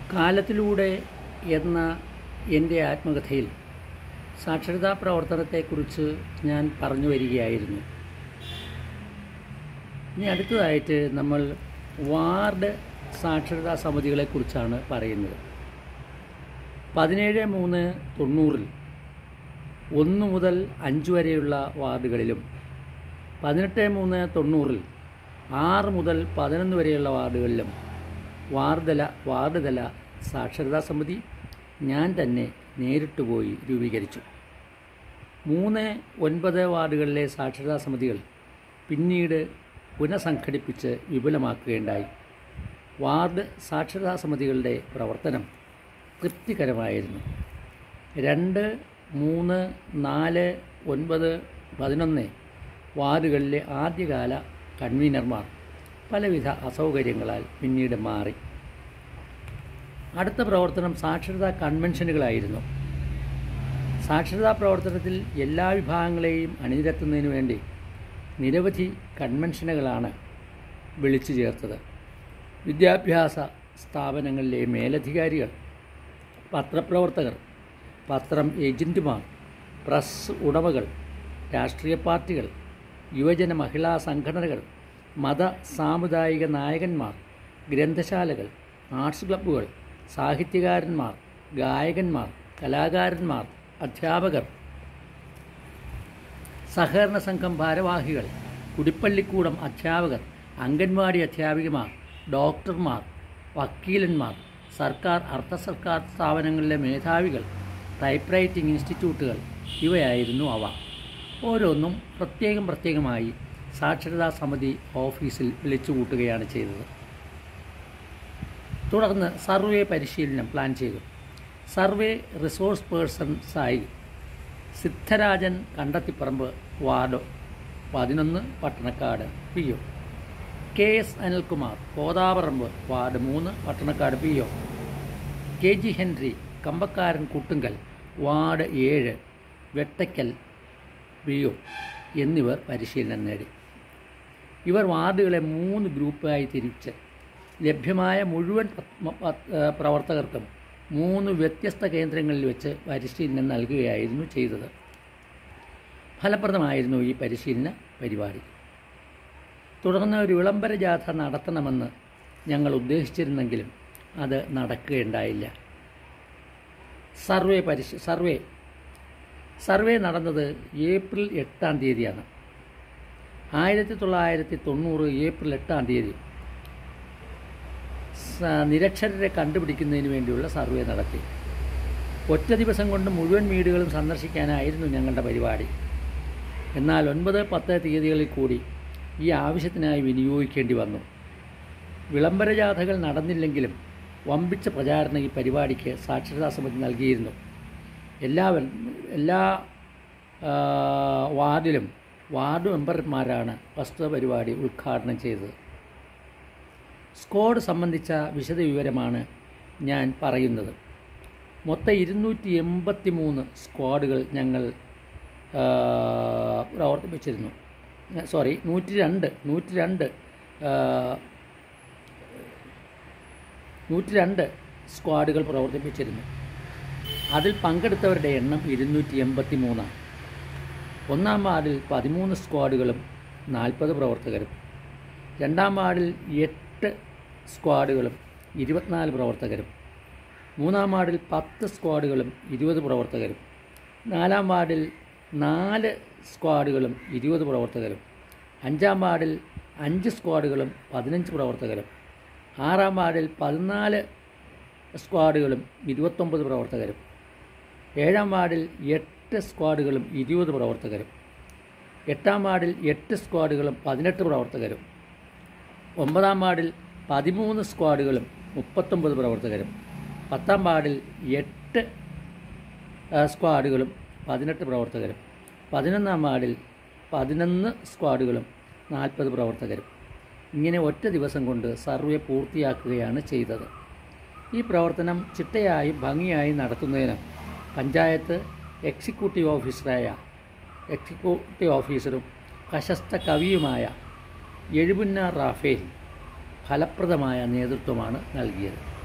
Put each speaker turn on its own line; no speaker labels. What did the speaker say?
കാലത്തിലൂടെ എന്ന എൻ്റെ ആത്മകഥയിൽ സാക്ഷരതാ പ്രവർത്തനത്തെക്കുറിച്ച് ഞാൻ പറഞ്ഞു വരികയായിരുന്നു ഇനി അടുത്തതായിട്ട് നമ്മൾ വാർഡ് സാക്ഷരതാ സമിതികളെക്കുറിച്ചാണ് പറയുന്നത് പതിനേഴ് മൂന്ന് തൊണ്ണൂറിൽ ഒന്ന് മുതൽ അഞ്ച് വരെയുള്ള വാർഡുകളിലും പതിനെട്ട് മൂന്ന് തൊണ്ണൂറിൽ ആറ് മുതൽ പതിനൊന്ന് വരെയുള്ള വാർഡുകളിലും വാർഡല വാർഡ് തല സാക്ഷരതാ സമിതി ഞാൻ തന്നെ നേരിട്ട് പോയി രൂപീകരിച്ചു മൂന്ന് ഒൻപത് വാർഡുകളിലെ സാക്ഷരതാ സമിതികൾ പിന്നീട് പുനഃസംഘടിപ്പിച്ച് വിപുലമാക്കുകയുണ്ടായി വാർഡ് സാക്ഷരതാ സമിതികളുടെ പ്രവർത്തനം തൃപ്തികരമായിരുന്നു രണ്ട് മൂന്ന് നാല് ഒൻപത് പതിനൊന്ന് വാർഡുകളിലെ ആദ്യകാല കൺവീനർമാർ പലവിധ അസൗകര്യങ്ങളാൽ പിന്നീട് മാറി അടുത്ത പ്രവർത്തനം സാക്ഷരതാ കൺവെൻഷനുകളായിരുന്നു സാക്ഷരതാ പ്രവർത്തനത്തിൽ എല്ലാ വിഭാഗങ്ങളെയും അണിനിരത്തുന്നതിന് വേണ്ടി നിരവധി കൺവെൻഷനുകളാണ് വിളിച്ചു ചേർത്തത് വിദ്യാഭ്യാസ സ്ഥാപനങ്ങളിലെ മേലധികാരികൾ പത്രപ്രവർത്തകർ പത്രം ഏജൻറ്റുമാർ പ്രസ് ഉടമകൾ രാഷ്ട്രീയ പാർട്ടികൾ യുവജന മഹിളാ സംഘടനകൾ മത സാമുദായിക നായകന്മാർ ഗ്രന്ഥശാലകൾ ആർട്സ് ക്ലബ്ബുകൾ സാഹിത്യകാരന്മാർ ഗായകന്മാർ കലാകാരന്മാർ അധ്യാപകർ സഹകരണ സംഘം ഭാരവാഹികൾ കുടിപ്പള്ളിക്കൂടം അധ്യാപകർ അംഗൻവാടി അധ്യാപികമാർ ഡോക്ടർമാർ വക്കീലന്മാർ സർക്കാർ അർദ്ധ സർക്കാർ സ്ഥാപനങ്ങളിലെ മേധാവികൾ ടൈപ്പ് റൈറ്റിംഗ് ഇൻസ്റ്റിറ്റ്യൂട്ടുകൾ ഇവയായിരുന്നു അവ ഓരോന്നും പ്രത്യേകം പ്രത്യേകമായി സാക്ഷരതാ സമിതി ഓഫീസിൽ വിളിച്ചുകൂട്ടുകയാണ് ചെയ്തത് തുടർന്ന് സർവേ പരിശീലനം പ്ലാൻ ചെയ്തു സർവേ റിസോഴ്സ് പേഴ്സൺസായി സിദ്ധരാജൻ കണ്ടത്തിപ്പറമ്പ് വാർഡ് പതിനൊന്ന് Pattanakkad P O K S Anilkumar Kothaparambu ward മൂന്ന് Pattanakkad P O K G Henry Kambakkaran Kuttungal ward ഏഴ് വെട്ടയ്ക്കൽ പി ഒ എന്നിവർ പരിശീലനം നേടി ഇവർ വാർഡുകളെ മൂന്ന് ഗ്രൂപ്പായി തിരിച്ച് ലഭ്യമായ മുഴുവൻ പ്രവർത്തകർക്കും മൂന്ന് വ്യത്യസ്ത കേന്ദ്രങ്ങളിൽ വെച്ച് പരിശീലനം നൽകുകയായിരുന്നു ചെയ്തത് ഫലപ്രദമായിരുന്നു ഈ പരിശീലന പരിപാടി തുടർന്ന് ഒരു വിളംബര ജാഥ നടത്തണമെന്ന് ഞങ്ങൾ ഉദ്ദേശിച്ചിരുന്നെങ്കിലും അത് നടക്കുകയുണ്ടായില്ല സർവേ പരിശ സർവേ സർവേ നടന്നത് ഏപ്രിൽ എട്ടാം തീയതിയാണ് ആയിരത്തി തൊള്ളായിരത്തി തൊണ്ണൂറ് ഏപ്രിൽ എട്ടാം തീയതി നിരക്ഷരരെ കണ്ടുപിടിക്കുന്നതിന് വേണ്ടിയുള്ള സർവേ നടത്തി ഒറ്റ ദിവസം കൊണ്ട് മുഴുവൻ വീടുകളും സന്ദർശിക്കാനായിരുന്നു ഞങ്ങളുടെ പരിപാടി എന്നാൽ ഒൻപത് പത്ത് തീയതികളിൽ കൂടി ഈ ആവശ്യത്തിനായി വിനിയോഗിക്കേണ്ടി വന്നു വിളംബര ജാഥകൾ നടന്നില്ലെങ്കിലും വമ്പിച്ച പ്രചാരണം ഈ പരിപാടിക്ക് സാക്ഷരതാ സമിതി നൽകിയിരുന്നു എല്ലാവരും എല്ലാ വാർഡിലും വാർഡ് മെമ്പർമാരാണ് പ്രസ്തുത പരിപാടി ഉദ്ഘാടനം ചെയ്തത് സ്ക്വാഡ് സംബന്ധിച്ച വിശദവിവരമാണ് ഞാൻ പറയുന്നത് മൊത്തം ഇരുന്നൂറ്റി എൺപത്തി മൂന്ന് സ്ക്വാഡുകൾ ഞങ്ങൾ പ്രവർത്തിപ്പിച്ചിരുന്നു സോറി നൂറ്റി രണ്ട് നൂറ്റി രണ്ട് നൂറ്റി രണ്ട് സ്ക്വാഡുകൾ പ്രവർത്തിപ്പിച്ചിരുന്നു അതിൽ പങ്കെടുത്തവരുടെ എണ്ണം ഇരുന്നൂറ്റി എൺപത്തി മൂന്നാണ് ഒന്നാം വാർഡിൽ പതിമൂന്ന് സ്ക്വാഡുകളും നാൽപ്പത് പ്രവർത്തകരും രണ്ടാം വാർഡിൽ എട്ട് സ്ക്വാഡുകളും ഇരുപത്തിനാല് പ്രവർത്തകരും മൂന്നാം വാർഡിൽ പത്ത് സ്ക്വാഡുകളും ഇരുപത് പ്രവർത്തകരും നാലാം വാർഡിൽ നാല് സ്ക്വാഡുകളും ഇരുപത് പ്രവർത്തകരും അഞ്ചാം വാർഡിൽ അഞ്ച് സ്ക്വാഡുകളും പതിനഞ്ച് പ്രവർത്തകരും ആറാം വാർഡിൽ പതിനാല് സ്ക്വാഡുകളും ഇരുപത്തൊമ്പത് പ്രവർത്തകരും ഏഴാം വാർഡിൽ എട്ട് സ്ക്വാഡുകളും ഇരുപത് പ്രവർത്തകരും എട്ടാം വാർഡിൽ എട്ട് സ്ക്വാഡുകളും പതിനെട്ട് പ്രവർത്തകരും ഒമ്പതാം വാർഡിൽ പതിമൂന്ന് സ്ക്വാഡുകളും മുപ്പത്തൊമ്പത് പ്രവർത്തകരും പത്താം വാർഡിൽ എട്ട് സ്ക്വാഡുകളും പതിനെട്ട് പ്രവർത്തകരും പതിനൊന്നാം വാർഡിൽ പതിനൊന്ന് സ്ക്വാഡുകളും നാൽപ്പത് പ്രവർത്തകരും ഇങ്ങനെ ഒറ്റ ദിവസം കൊണ്ട് സർവേ പൂർത്തിയാക്കുകയാണ് ചെയ്തത് ഈ പ്രവർത്തനം ചിട്ടയായും ഭംഗിയായും നടത്തുന്നതിന് പഞ്ചായത്ത് എക്സിക്യൂട്ടീവ് ഓഫീസറായ എക്സിക്യൂട്ടീവ് ഓഫീസറും പ്രശസ്ത കവിയുമായ എഴുപുന്ന റാഫേൽ ഫലപ്രദമായ നേതൃത്വമാണ് നൽകിയത്